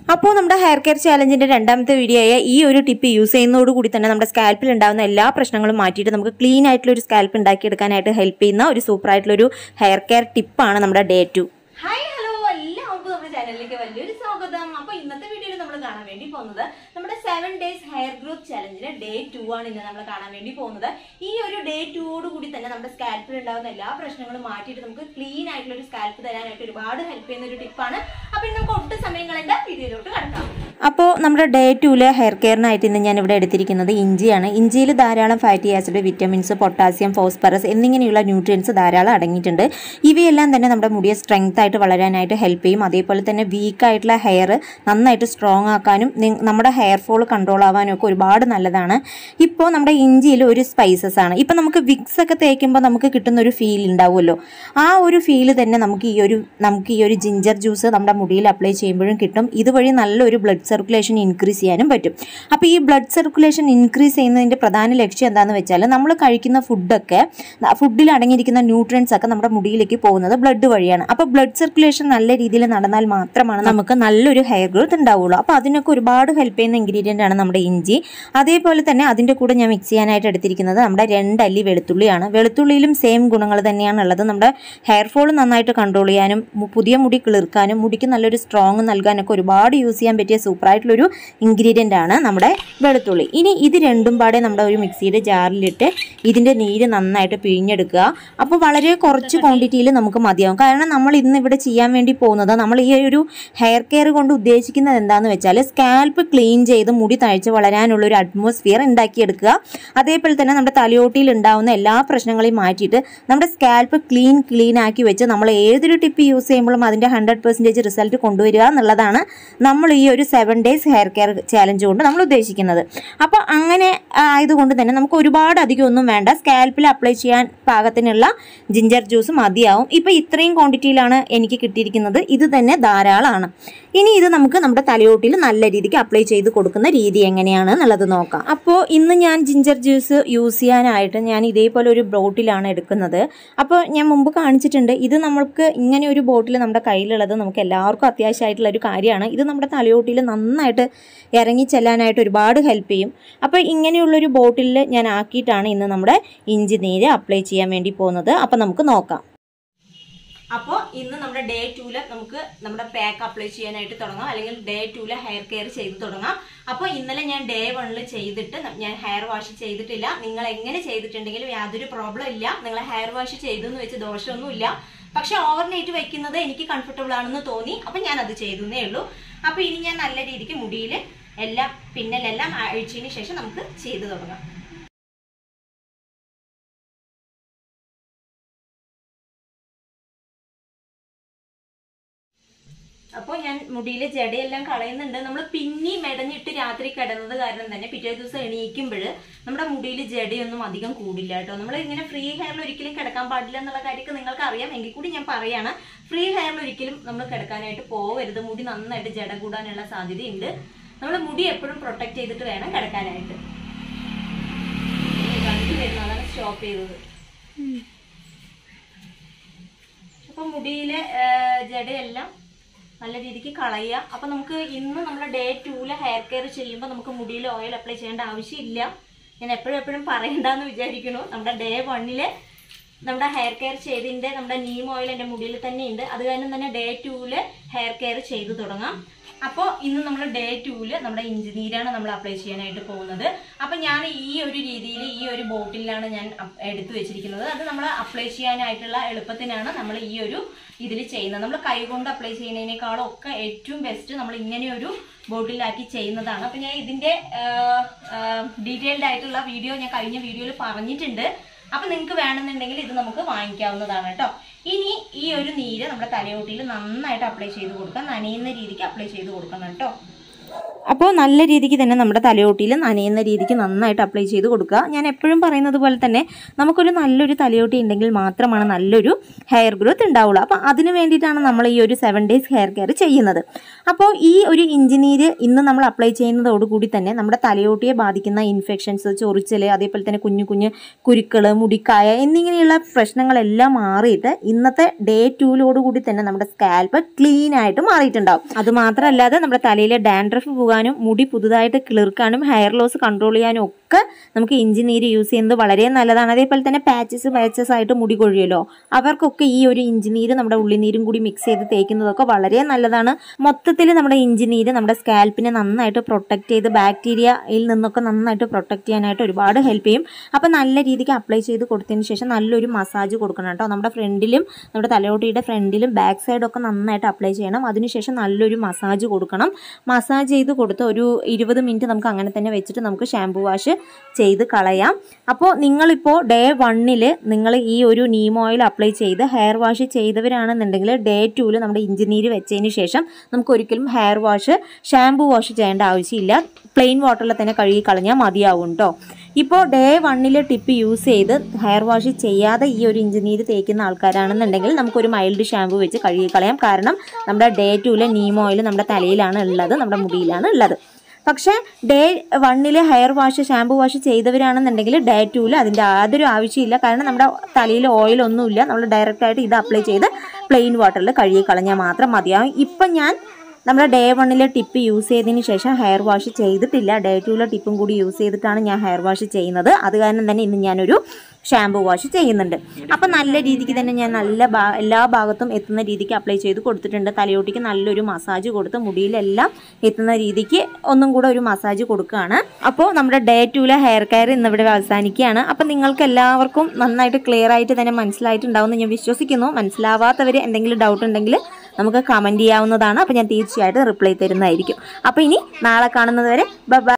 അപ്പോൾ നമ്മുടെ hair care ചാലഞ്ചിന്റെ രണ്ടാമത്തെ വീഡിയോ ആയ ഈ ഒരു ടിപ്പ് യൂസ് ചെയ്യുന്നതോട് കൂടി തന്നെ നമ്മുടെ സ്കാൽപ്പിൽ ഉണ്ടാകുന്ന എല്ലാ പ്രശ്നങ്ങളും മാറ്റിയിട്ട് നമുക്ക് ക്ലീൻ ആയിട്ടുള്ള ഒരു സ്കാൽപ്പ് ഉണ്ടാക്കിയെടുക്കാനായിട്ട് ഹെൽപ്പ് ചെയ്യുന്ന ഒരു സൂപ്പർ ആയിട്ടുള്ള ഒരു ഹെയർ കെയർ ടിപ്പാണ് നമ്മുടെ ഡേ ടു ഹായ് ഹലോ എല്ലാവർക്കും നമ്മുടെ ചാനലിലേക്ക് വലിയൊരു സ്വാഗതം അപ്പൊ ഇന്നത്തെ വീഡിയോയിൽ നമ്മൾ കാണാൻ വേണ്ടി പോകുന്നത് നമ്മുടെ സെവൻ ഡേയ്സ് ഹെയർ ഗ്രോത്ത് ചലഞ്ചിന്റെ ഡേ ടു ആണ് ഇന്ന് നമ്മൾ കാണാൻ വേണ്ടി പോകുന്നത് ഈ ഒരു ഡേ ടുവോട് കൂടി തന്നെ നമ്മുടെ സ്കാൽപ്പിൽ ഉണ്ടാകുന്ന എല്ലാ പ്രശ്നങ്ങളും മാറ്റിയിട്ട് നമുക്ക് ക്ലീൻ ആയിട്ടുള്ള ഒരു സ്കാൽപ്പ് തരാനായിട്ട് ഒരുപാട് ഹെൽപ്പ് ചെയ്യുന്ന ഒരു ടിപ്പാണ് അപ്പൊ ഇന്ന് നമുക്ക് ഒട്ടും സമയം കളണ്ട വീഡിയോയിലോട്ട് കടക്കാം അപ്പോൾ നമ്മുടെ ഡേ ടൂലെ ഹെയർ കെയറിനായിട്ട് ഇന്ന് ഞാൻ ഇവിടെ എടുത്തിരിക്കുന്നത് ഇഞ്ചിയാണ് ഇഞ്ചിയിൽ ധാരാളം fatty acid vitamins potassium phosphorus എന്നിങ്ങനെയുള്ള ന്യൂട്രിയൻസ് ധാരാളം അടങ്ങിയിട്ടുണ്ട് ഇവയെല്ലാം തന്നെ നമ്മുടെ മുടിയെ സ്ട്രെങ്ത് ആയിട്ട് വളരാനായിട്ട് ഹെൽപ്പ് ചെയ്യും അതേപോലെ തന്നെ വീക്ക് ആയിട്ടുള്ള ഹെയർ നന്നായിട്ട് സ്ട്രോങ് ആക്കാനും നി- നമ്മുടെ ഹെയർ ഫോൾ കൺട്രോൾ ആവാനും ഒക്കെ ഒരുപാട് നല്ലതാണ് ഇപ്പോൾ നമ്മുടെ ഇഞ്ചിയിൽ ഒരു സ്പൈസസ് ആണ് ഇപ്പം നമുക്ക് വിക്സ് ഒക്കെ തേക്കുമ്പോൾ നമുക്ക് കിട്ടുന്ന ഒരു ഫീൽ ഉണ്ടാവുമല്ലോ ആ ഒരു ഫീൽ തന്നെ നമുക്ക് ഈ ഒരു നമുക്ക് ഈ ഒരു ജിഞ്ചർ ജ്യൂസ് നമ്മുടെ മുടിയിൽ അപ്ലൈ ചെയ്യുമ്പോഴും കിട്ടും ഇതുവഴി നല്ലൊരു ബ്ലഡ് സർക്കുലേഷൻ ഇൻക്രീസ് ചെയ്യാനും പറ്റും അപ്പോൾ ഈ ബ്ലഡ് സർക്കുലേഷൻ ഇൻക്രീസ് ചെയ്യുന്നതിൻ്റെ പ്രധാന ലക്ഷ്യം എന്താണെന്ന് വെച്ചാൽ നമ്മൾ കഴിക്കുന്ന ഫുഡൊക്കെ ഫുഡിൽ അടങ്ങിയിരിക്കുന്ന ന്യൂട്രിയൻസ് ഒക്കെ നമ്മുടെ മുടിയിലേക്ക് പോകുന്നത് ബ്ലഡ് വഴിയാണ് അപ്പോൾ ബ്ലഡ് സർക്കുലേഷൻ നല്ല രീതിയിൽ നടന്നാൽ മാത്രമാണ് നമുക്ക് നല്ലൊരു ഹെയർ ഗ്രോത്ത് ഉണ്ടാവുള്ളൂ അപ്പോൾ അതിനൊക്കെ ഒരുപാട് ഹെൽപ്പ് ചെയ്യുന്ന ഇൻഗ്രീഡിയൻ്റ് ആണ് നമ്മുടെ ഇഞ്ചി അതേപോലെ തന്നെ അതിൻ്റെ കൂടെ ഞാൻ മിക്സ് ചെയ്യാനായിട്ട് എടുത്തിരിക്കുന്നത് നമ്മുടെ രണ്ടല്ലി വെളുത്തുള്ളിയാണ് വെളുത്തുള്ളിയിലും സെയിം ഗുണങ്ങൾ തന്നെയാണ് ഉള്ളത് നമ്മുടെ ഹെയർ ഫോൾ നന്നായിട്ട് കൺട്രോൾ ചെയ്യാനും മു- പുതിയ മുടി കിളിർക്കാനും മുടിക്ക് നല്ലൊരു സ്ട്രോങ് നൽകാനൊക്കെ ഒരുപാട് യൂസ് ചെയ്യാൻ പറ്റിയ സൂപ്പറായിട്ടുള്ളൊരു ഇൻഗ്രീഡിയൻ്റ് ആണ് നമ്മുടെ വെളുത്തുള്ളി ഇനി ഇത് രണ്ടും പാടെ നമ്മുടെ ഒരു മിക്സിയുടെ ജാറിലിട്ട് ഇതിൻ്റെ നീര് നന്നായിട്ട് പിഴിഞ്ഞെടുക്കുക അപ്പോൾ വളരെ കുറച്ച് ക്വാണ്ടിറ്റിയിൽ നമുക്ക് മതിയാവും കാരണം നമ്മൾ ഇന്ന് ഇവിടെ ചെയ്യാൻ വേണ്ടി പോകുന്നത് നമ്മൾ ഈ ഒരു ഹെയർ കെയർ കൊണ്ട് ഉദ്ദേശിക്കുന്നത് എന്താണെന്ന് വെച്ചാൽ സ്കാൽപ്പ് ക്ലീൻ ചെയ്ത് മുടി തഴച്ച് വളരാനുള്ള ഒരു അറ്റ്മോസ്ഫിയർ ഉണ്ടാക്കിയെടുക്കുക അതേപോലെ തന്നെ നമ്മുടെ തലയോട്ടിയിൽ ഉണ്ടാവുന്ന എല്ലാ പ്രശ്നങ്ങളെയും മാറ്റിയിട്ട് നമ്മുടെ സ്കാൽപ്പ് ക്ലീൻ ക്ലീൻ ആക്കി വെച്ച് നമ്മൾ ഏതൊരു ടിപ്പ് യൂസ് ചെയ്യുമ്പോഴും അതിൻ്റെ ഹൺഡ്രഡ് പെർസെൻറ്റേജ് റിസൾട്ട് കൊണ്ടുവരിക എന്നുള്ളതാണ് നമ്മൾ ഈ ഒരു seven days hair care challenge കൊണ്ട് നമ്മൾ ഉദ്ദേശിക്കുന്നത് അപ്പോൾ അങ്ങനെ ആയതുകൊണ്ട് തന്നെ നമുക്ക് ഒരുപാട് അധികം ഒന്നും വേണ്ട സ്കാൽപ്പിൽ അപ്ലൈ ചെയ്യാൻ പാകത്തിനുള്ള ജിഞ്ചർ ജ്യൂസ് മതിയാവും ഇപ്പോൾ ഇത്രയും ക്വാണ്ടിറ്റിയിലാണ് എനിക്ക് കിട്ടിയിരിക്കുന്നത് ഇത് തന്നെ ധാരാളമാണ് ഇനി ഇത് നമുക്ക് നമ്മുടെ തലയോട്ടിൽ നല്ല രീതിക്ക് അപ്ലൈ ചെയ്ത് കൊടുക്കുന്ന രീതി എങ്ങനെയാണ് എന്നുള്ളത് നോക്കാം അപ്പോൾ ഇന്ന് ഞാൻ ജിഞ്ചർ ജ്യൂസ് യൂസ് ചെയ്യാനായിട്ട് ഞാൻ ഇതേപോലെ ഒരു ബോട്ടിലാണ് എടുക്കുന്നത് അപ്പോൾ ഞാൻ മുമ്പ് കാണിച്ചിട്ടുണ്ട് ഇത് നമ്മൾക്ക് ഇങ്ങനെ ഒരു ബോട്ടിൽ നമ്മുടെ കയ്യിലുള്ളത് നമുക്ക് എല്ലാവർക്കും അത്യാവശ്യമായിട്ടുള്ള ഒരു കാര്യമാണ് ഇത് നമ്മുടെ തലയോട്ടിൽ നന്നായിട്ട് ഇറങ്ങി ചെല്ലാനായിട്ട് ഒരുപാട് ഹെൽപ്പ് ചെയ്യും അപ്പോൾ ഇങ്ങനെയുള്ളൊരു ബോട്ടിലിൽ ഞാൻ ആക്കിയിട്ടാണ് ഇന്ന് നമ്മുടെ ഇഞ്ചി നീര് അപ്ലൈ ചെയ്യാൻ വേണ്ടി പോകുന്നത് അപ്പോൾ നമുക്ക് നോക്കാം അപ്പോൾ ഇന്ന് നമ്മുടെ ഡേ ടൂല് നമുക്ക് നമ്മുടെ പാക്ക് അപ്ലൈ ചെയ്യാനായിട്ട് തുടങ്ങാം അല്ലെങ്കിൽ ഡേ ടൂല് ഹെയർ കെയർ ചെയ്ത് തുടങ്ങാം അപ്പോൾ ഇന്നലെ ഞാൻ ഡേ വണ്ണിൽ ചെയ്തിട്ട് ന- ഞാൻ ഹെയർ വാഷ് ചെയ്തിട്ടില്ല നിങ്ങൾ എങ്ങനെ ചെയ്തിട്ടുണ്ടെങ്കിലും യാതൊരു പ്രോബ്ലം ഇല്ല നിങ്ങൾ ഹെയർ വാഷ് ചെയ്തു എന്ന് വെച്ച് ദോഷമൊന്നുമില്ല പക്ഷെ ഓവർനൈറ്റ് വെക്കുന്നത് എനിക്ക് കംഫർട്ടബിൾ ആണെന്ന് തോന്നി അപ്പൊ ഞാൻ അത് ചെയ്തേ ഉള്ളൂ അപ്പൊ ഇനി ഞാൻ നല്ല രീതിക്ക് മുടിയിൽ എല്ലാം പിന്നലെല്ലാം അഴിച്ചതിന് ശേഷം നമുക്ക് ചെയ്തു തുടങ്ങാം അപ്പോൾ ഞാൻ മുടിയിലെ ജടയെല്ലാം കളയുന്നുണ്ട് നമ്മൾ പിന്നി മെടഞ്ഞിട്ട് രാത്രി കിടന്നത് കാരണം തന്നെ പിറ്റേ ദിവസം എണീക്കുമ്പോൾ നമ്മുടെ മുടിയിൽ ജടയൊന്നും അധികം കൂടില്ല കേട്ടോ നമ്മൾ ഇങ്ങനെ ഫ്രീ ഹെയറിൽ ഒരിക്കലും കിടക്കാൻ പാടില്ല എന്നുള്ള കാര്യമൊക്കെ നിങ്ങൾക്ക് അറിയാം എങ്കിൽ കൂടി ഞാൻ പറയാണ് ഫ്രീ ഹെയറിൽ ഒരിക്കലും നമ്മൾ കിടക്കാനായിട്ട് പോവരുത് മുടി നന്നായിട്ട് ജട കൂടാനുള്ള സാധ്യതയുണ്ട് നമ്മൾ മുടി എപ്പോഴും പ്രൊട്ടക്ട് ചെയ്തിട്ട് വേണം കിടക്കാനായിട്ട് വണ്ടി വരുന്നു അതാണ് സ്റ്റോപ്പ് ചെയ്തത് അപ്പൊ മുടിയിലെ ആ, ജടയെല്ലാം നല്ല രീതിക്ക് കളയുക അപ്പൊ നമുക്ക് ഇന്ന് നമ്മുടെ ഡേ ടൂല് ഹെയർ കെയർ ചെയ്യുമ്പോൾ നമുക്ക് മുടിയിൽ ഓയിൽ അപ്ലൈ ചെയ്യേണ്ട ആവശ്യമില്ല ഞാൻ എപ്പോഴും എപ്പോഴും പറയണ്ടെന്ന് വിചാരിക്കുന്നു നമ്മുടെ ഡേ വണ്ണില് നമ്മുടെ ഹെയർ കെയർ ചെയ്തതിന്റെ നമ്മുടെ നീം ഓയിൽ എൻ്റെ മുടിയിൽ തന്നെ ഉണ്ട് അത് കാരണം തന്നെ ഡേ ടൂല് ഹെയർ കെയർ ചെയ്തു തുടങ്ങാം അപ്പോൾ ഇന്ന് നമ്മൾ ഡേ ടൂല് നമ്മുടെ ഇഞ്ചി നീരാണ് നമ്മൾ അപ്ലൈ ചെയ്യാനായിട്ട് പോകുന്നത് അപ്പം ഞാൻ ഈ ഒരു രീതിയിൽ ഈ ഒരു ബോട്ടിലാണ് ഞാൻ അപ്- എടുത്തു വെച്ചിരിക്കുന്നത് അത് നമ്മൾ അപ്ലൈ ചെയ്യാനായിട്ടുള്ള എളുപ്പത്തിനാണ് നമ്മൾ ഈ ഒരു ഇതിൽ ചെയ്യുന്നത് നമ്മൾ കൈകൊണ്ട് അപ്ലൈ ചെയ്യുന്നതിനേക്കാളും ഒക്കെ ഏറ്റവും ബെസ്റ്റ് നമ്മൾ ഇങ്ങനെ ഒരു ബോട്ടിലാക്കി ചെയ്യുന്നതാണ് അപ്പം ഞാൻ ഇതിൻ്റെ ഡീറ്റെയിൽഡ് ആയിട്ടുള്ള വീഡിയോ ഞാൻ കഴിഞ്ഞ വീഡിയോയിൽ പറഞ്ഞിട്ടുണ്ട് അപ്പം നിങ്ങൾക്ക് വേണമെന്നുണ്ടെങ്കിൽ ഇത് നമുക്ക് വാങ്ങിക്കാവുന്നതാണ് കേട്ടോ ഇനി ഈ ഒരു നീര് നമ്മുടെ തലയോട്ടിയിൽ നന്നായിട്ട് അപ്ലൈ ചെയ്ത് കൊടുക്കാം നനയുന്ന രീതിക്ക് അപ്ലൈ ചെയ്ത് കൊടുക്കണം കേട്ടോ അപ്പോൾ നല്ല രീതിക്ക് തന്നെ നമ്മുടെ തലയോട്ടിയിൽ നനയുന്ന രീതിക്ക് നന്നായിട്ട് അപ്ലൈ ചെയ്ത് കൊടുക്കുക ഞാൻ എപ്പോഴും പറയുന്നത് പോലെ തന്നെ നമുക്കൊരു നല്ലൊരു തലയോട്ടി ഉണ്ടെങ്കിൽ മാത്രമാണ് നല്ലൊരു ഹെയർ ഗ്രോത്ത് ഉണ്ടാവുള്ളൂ അപ്പോൾ അതിന് വേണ്ടിയിട്ടാണ് നമ്മൾ ഈ ഒരു സെവൻ ഡേയ്സ് ഹെയർ കെയർ ചെയ്യുന്നത് അപ്പോൾ ഈ ഒരു ഇഞ്ചിനീര് ഇന്ന് നമ്മൾ അപ്ലൈ ചെയ്യുന്നതോടുകൂടി തന്നെ നമ്മുടെ തലയോട്ടിയെ ബാധിക്കുന്ന ഇൻഫെക്ഷൻസ് ചൊറിച്ചൽ അതേപോലെ തന്നെ കുഞ്ഞു കുഞ്ഞു കുരുക്കൾ മുടിക്കായ എന്നിങ്ങനെയുള്ള പ്രശ്നങ്ങളെല്ലാം മാറിയിട്ട് ഇന്നത്തെ ഡേ ടൂലോടുകൂടി തന്നെ നമ്മുടെ സ്കാൽപ്പ് ക്ലീൻ ആയിട്ട് മാറിയിട്ടുണ്ടാവും അത് മാത്രമല്ലാതെ നമ്മുടെ തലയിലെ ഡാൻഡ്രഫ് പോകാനും മുടി പുതുതായിട്ട് കിളിർക്കാനും ഹെയർ ലോസ് കൺട്രോൾ ചെയ്യാനും ഒക്കെ നമുക്ക് ഇഞ്ചിനീര് യൂസ് ചെയ്യുന്നത് വളരെ നല്ലതാണ് അതേപോലെ തന്നെ പാച്ചസ് പാച്ചസ് ആയിട്ട് മുടി കൊഴിയുമല്ലോ അവർക്കൊക്കെ ഈ ഒരു ഇഞ്ചിനീര് നമ്മുടെ ഉള്ളിനീരും കൂടി മിക്സ് ചെയ്ത് തേക്കുന്നതൊക്കെ വളരെ നല്ലതാണ് മൊത്തത്തിൽ നമ്മുടെ ഇഞ്ചിനീര് നമ്മുടെ സ്കാൽപ്പിനെ നന്നായിട്ട് പ്രൊട്ടക്ട് ചെയ്ത് ബാക്ടീരിയയിൽ നിന്നൊക്കെ നന്നായിട്ട് പ്രൊട്ടക്ട് ചെയ്യാനായിട്ട് ഒരുപാട് ഹെൽപ്പ് ചെയ്യും അപ്പോൾ നല്ല രീതിക്ക് അപ്ലൈ ചെയ്ത് കൊടുത്തതിന് ശേഷം നല്ലൊരു മസാജ് കൊടുക്കണം കേട്ടോ നമ്മുടെ ഫ്രണ്ടിലും നമ്മുടെ തലയോട്ടിയുടെ ഫ്രണ്ടിലും ബാക്ക് സൈഡൊക്കെ നന്നായിട്ട് അപ്ലൈ ചെയ്യണം അതിനുശേഷം നല്ലൊരു മസാജ് കൊടുക്കണം മസാജ് ചെയ്ത് കൊടുത്ത് ഒരു ഇരുപത് മിനിറ്റ് നമുക്ക് അങ്ങനെ തന്നെ വെച്ചിട്ട് നമുക്ക് ഷാംപൂ വാഷ് ചെയ്ത് കളയാം അപ്പോൾ നിങ്ങളിപ്പോൾ ഡേ വണ്ണിൽ നിങ്ങൾ ഈ ഒരു നീം ഓയിൽ അപ്ലൈ ചെയ്ത് ഹെയർ വാഷ് ചെയ്തവരാണെന്നുണ്ടെങ്കിൽ ഡേ ടൂവിൽ നമ്മുടെ ഇഞ്ചിനീര് വെച്ചതിന് ശേഷം നമുക്ക് ഒരിക്കലും ഹെയർ വാഷ് ഷാംപൂ വാഷ് ചെയ്യേണ്ട ആവശ്യമില്ല പ്ലെയിൻ വാട്ടറിൽ തന്നെ കഴുകി കളഞ്ഞാൽ മതിയാവും കേട്ടോ ഇപ്പോൾ ഡേ വണ്ണിലെ ടിപ്പ് യൂസ് ചെയ്ത് ഹെയർ വാഷ് ചെയ്യാതെ ഈ ഒരു ഇഞ്ചിനീര് തേക്കുന്ന ആൾക്കാരാണെന്നുണ്ടെങ്കിൽ നമുക്കൊരു മൈൽഡ് ഷാമ്പു വെച്ച് കഴുകി കളയാം കാരണം നമ്മുടെ ഡേ ടൂവിലെ നീം ഓയിൽ നമ്മുടെ തലയിലാണ് ഉള്ളത് നമ്മുടെ മുടിയിലാണ് ഉള്ളത് പക്ഷേ ഡേ വണ്ണിൽ ഹെയർ വാഷ് ഷാമ്പു വാഷ് ചെയ്തവരാണെന്നുണ്ടെങ്കിൽ ഡേ ടൂവിൽ അതിൻ്റെ യാതൊരു ആവശ്യമില്ല കാരണം നമ്മുടെ തലയിൽ ഓയിലൊന്നുമില്ല നമ്മൾ ഡയറക്റ്റായിട്ട് ഇത് അപ്ലൈ ചെയ്ത് പ്ലെയിൻ വാട്ടറിൽ കഴുകി കളഞ്ഞാൽ മാത്രം മതിയാവും ഇപ്പം ഞാൻ നമ്മുടെ ഡേ വണ്ണിലെ ടിപ്പ് യൂസ് ചെയ്തതിന് ശേഷം ഹെയർ വാഷ് ചെയ്തിട്ടില്ല ഡേ ടൂവിലെ ടിപ്പും കൂടി യൂസ് ചെയ്തിട്ടാണ് ഞാൻ ഹെയർ വാഷ് ചെയ്യുന്നത് അത് കാരണം തന്നെ ഇന്ന് ഞാനൊരു ഷാമ്പു വാഷ് ചെയ്യുന്നുണ്ട് അപ്പം നല്ല രീതിക്ക് തന്നെ ഞാൻ നല്ല ഭാ എല്ലാ ഭാഗത്തും എത്തുന്ന രീതിക്ക് അപ്ലൈ ചെയ്ത് കൊടുത്തിട്ടുണ്ട് തലയോട്ടിക്ക് നല്ലൊരു മസാജ് കൊടുത്ത് മുടിയിലെല്ലാം എത്തുന്ന രീതിക്ക് ഒന്നും കൂടെ ഒരു മസാജ് കൊടുക്കുകയാണ് അപ്പോൾ നമ്മുടെ ഡേ ടൂലെ ഹെയർ കെയർ ഇന്നിവിടെ അവസാനിക്കുകയാണ് അപ്പം നിങ്ങൾക്ക് എല്ലാവർക്കും നന്നായിട്ട് ക്ലിയർ ആയിട്ട് തന്നെ മനസ്സിലായിട്ടുണ്ടാവും എന്ന് ഞാൻ വിശ്വസിക്കുന്നു മനസ്സിലാവാത്തവർ എന്തെങ്കിലും ഡൗട്ട് ഉണ്ടെങ്കിൽ നമുക്ക് കമൻറ്റ് ചെയ്യാവുന്നതാണ് അപ്പോൾ ഞാൻ തീർച്ചയായിട്ടും റിപ്ലൈ തരുന്നതായിരിക്കും അപ്പോൾ ഇനി നാളെ കാണുന്നത് വരെ ബൈ